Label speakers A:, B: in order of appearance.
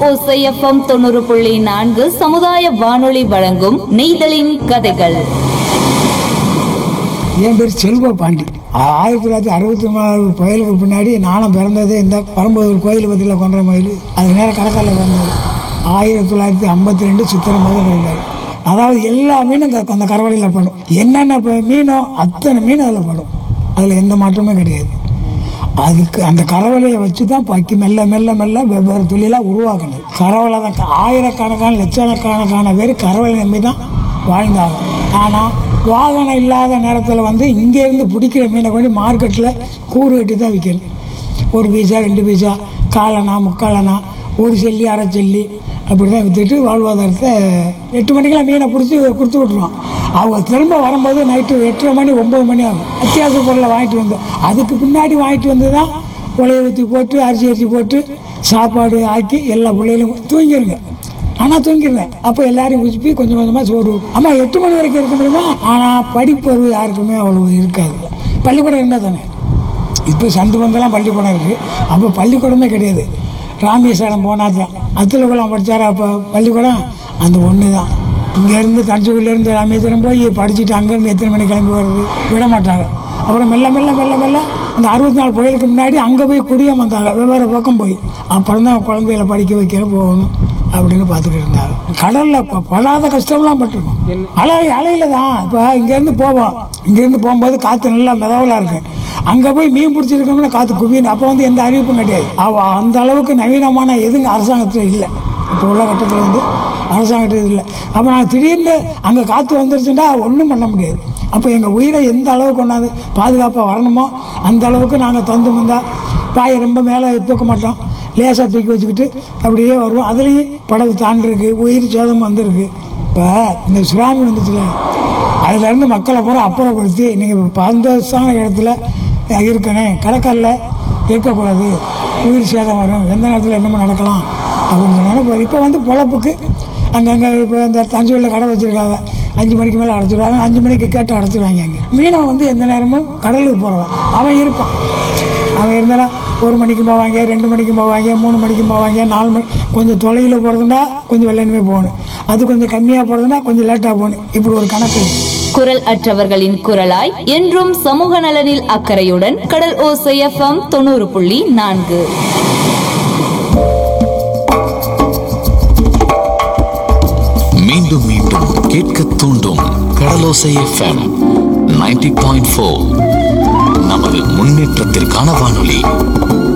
A: ஓசைஎஃப்எம் தொண்ணூறு புள்ளி நான்கு சமுதாய வானொலி வழங்கும் நெய்தலின் கதைகள்
B: என் பேர் செல்வ பாண்டி ஆயிரத்தி தொள்ளாயிரத்தி அறுபத்தி நாலு புயலுக்கு பின்னாடி நானும் பிறந்தது இந்த பரம்பூர் கோயில் பற்றியில் கொன்ற மயில் அது நேரம் கடற்கரையில் பிறந்தது ஆயிரத்தி தொள்ளாயிரத்தி ஐம்பத்தி ரெண்டு சித்திரை மாதம் பிறந்தார் அதாவது எல்லா மீனும் இந்த- அந்த கரவலையில் படும் என்னென்ன இப்போ மீனோ அத்தனை மீன் அதில் படும் அதில் எந்த மாற்றமும் கிடையாது அதுக்கு அந்த கரவலையை வச்சு தான் பக்கி மெல்ல மெல்ல மெல்ல வெவ்வேறு தொழிலாக உருவாக்கணும் கரவலை தான் க- ஆயிரக்கணக்கான லட்சக்கணக்கான பேர் கரவலை நம்பி தான் வாழ்ந்தாங்க ஆனால் வாகனம் இல்லாத நேரத்தில் வந்து இங்கேருந்து பிடிக்கிற மீனை கொண்டு மார்க்கெட்டில் கூறு கட்டி தான் விற்கணும் ஒரு பீஸா ரெண்டு பீஸா காலனா முக்காலனா ஒரு செல்லி அரை செல்லி அப்படி தான் விற்றுட்டு வாழ்வாதாரத்தை எட்டு மணிக்கெல்லாம் மீனை பிடிச்சி கொடுத்து விட்ருவோம் அவங்க திரும்ப வரும்போது நைட்டு எட்டரை மணி ஒம்பது மணி ஆகும் அத்தியாவசிய பொருளை வாங்கிட்டு வந்தோம் அதுக்கு பின்னாடி வாங்கிட்டு வந்து தான் உலைய ஊற்றி போட்டு அரிசி அரிசி போட்டு சாப்பாடு ஆக்கி எல்லா பிள்ளைகளும் தூங்கிடுங்க ஆனால் தூங்கிடுவேன் அப்போ எல்லாரையும் குதிப்பி கொஞ்சம் கொஞ்சமாக சோறு அம்மா எட்டு மணி வரைக்கும் இருக்க முடியுமா ஆனால் படிப்பறிவு யாருக்குமே அவ்வளோ இருக்காது பள்ளிக்கூடம் இருந்தால் தானே இப்போ சந்து பந்தெல்லாம் பள்ளிக்கூடம் இருக்குது அப்போ பள்ளிக்கூடமே கிடையாது ராமேஸ்வரம் போனால் தான் அத்துலகுளம் படித்தார் அப்போ பள்ளிக்கூடம் அந்த ஒன்று தான் இங்கேருந்து தஞ்சாவூர்லேருந்து ராமேஸ்வரம் போய் படிச்சுட்டு அங்கேருந்து எத்தனை மணிக்கு கிளம்பி வர்றது விட மாட்டாங்க அப்புறம் மெல்ல மெல்ல மெல்ல மெல்ல அந்த அறுபத்தி நாலு புயலுக்கு முன்னாடி அங்கே போய் குடியம் வந்தாங்க வெவ்வேறு பக்கம் போய் அப்புறம் தான் குழந்தைகளை படிக்க வைக்க போகணும் அப்படின்னு பார்த்துக்கிட்டு இருந்தாங்க கடலில் ப- படாத கஷ்டம்லாம் பட்டிருக்கோம் அலை அலையில தான் இப்போ இங்கேருந்து போவோம் இங்கேருந்து போகும்போது காற்று நல்லா மிதவலாக இருக்கு அங்கே போய் மீன் பிடிச்சிருக்கோம்னா காற்று குவியணும் அப்போ வந்து எந்த அறிவிப்பும் கிடையாது அவ அந்த அளவுக்கு நவீனமான எதுங்க அரசாங்கத்தில் இல்லை இப்போ உள்ள கட்டத்தில் வந்து அரசாங்கத்தில் இல்லை அப்போ நான் திடீர்னு அங்கே காற்று வந்துருச்சுன்னா ஒன்றும் பண்ண முடியாது அப்போ எங்கள் உயிரை எந்த அளவுக்கு கொண்டாந்து பாதுகாப்பாக வரணுமோ அந்த அளவுக்கு நாங்கள் தந்து வந்தால் பாயை ரொம்ப மேலே தூக்க மாட்டோம் லேசாக தூக்கி வச்சுக்கிட்டு அப்படியே வருவோம் அதுலேயும் படகு தாண்டிருக்கு உயிர் சேதம் வந்திருக்கு இப்போ இந்த சுறாமி வந்துச்சுல அதுலேருந்து மக்களை பூரா அப்புறப்படுத்தி நீங்கள் பந்தோஷமான இடத்துல இருக்கணும் கடற்கல்ல இருக்கக்கூடாது உயிர் சேதம் வரும் எந்த நேரத்தில் என்னமோ நடக்கலாம் அப்படின்னு சொன்னாலும் இப்போ வந்து பொழப்புக்கு அங்கங்கே இப்போ இந்த தஞ்சாவூரில் கடை வச்சுருக்காங்க அஞ்சு மணிக்கு மேலே அடைச்சிடுவாங்க அஞ்சு மணிக்கு கேட்டு அடைச்சிடுவாங்க அங்கே மீனவன் வந்து எந்த நேரமும் கடலுக்கு போகிறவன் அவன் இருப்பான் அவன் இருந்தாலும் ஒரு மணிக்கு போவாங்க ரெண்டு மணிக்கு போவாங்க மூணு மணிக்கு போவாங்க நாலு மணி கொஞ்சம் தொலைவில் போகிறதுனா கொஞ்சம் வெள்ளனுமே போகணும் அது கொஞ்சம் கம்மியாக போகிறதுனா கொஞ்சம் லேட்டாக போகணும் இப்படி ஒரு கணக்கு இருக்கு.
A: குரல் அற்றவர்களின் குரலாய் என்றும் சமூக நலனில் அக்கறையுடன் கடல் ஓசை எஃப்எம் தொண்ணூறு புள்ளி நான்கு
C: மீண்டும் மீண்டும் கேட்க தூண்டும் கடலோசை எஃப்எம் 90.4 பாயிண்ட் நமது முன்னேற்றத்திற்கான வானொலி